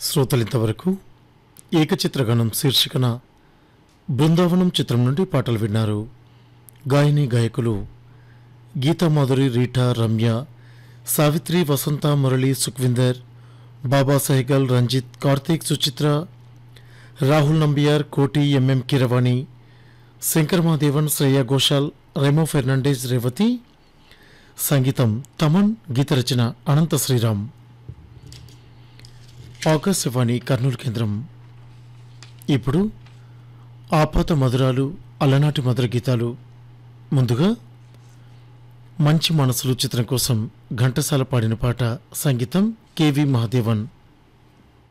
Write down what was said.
శ్రోతలింతవరకు ఏకచిత్రగణం శీర్షికన బృందావనం చిత్రం నుండి పాటలు విన్నారు గాయని గాయకులు గీతామాధురి రీటా రమ్య సావిత్రి వసంత మురళి సుఖ్విందర్ బాబా సైగల్ రంజిత్ కార్తీక్ సుచిత్ర రాహుల్ నంబియార్ కోటి ఎంఎం కిరవాణి శంకర్ మహాదేవన్ శ్రేయా ఘోషాల్ రెమో ఫెర్నాండేజ్ రేవతి సంగీతం తమన్ గీత రచన అనంత శ్రీరామ్ ఆకాశవాణి కర్నూలు కేంద్రం ఇప్పుడు ఆపాత మధురాలు అలనాటి మధుర గీతాలు ముందుగా మంచి మనసులు చిత్రం కోసం ఘంటసాల పాడిన పాట సంగీతం కెవి మహాదేవన్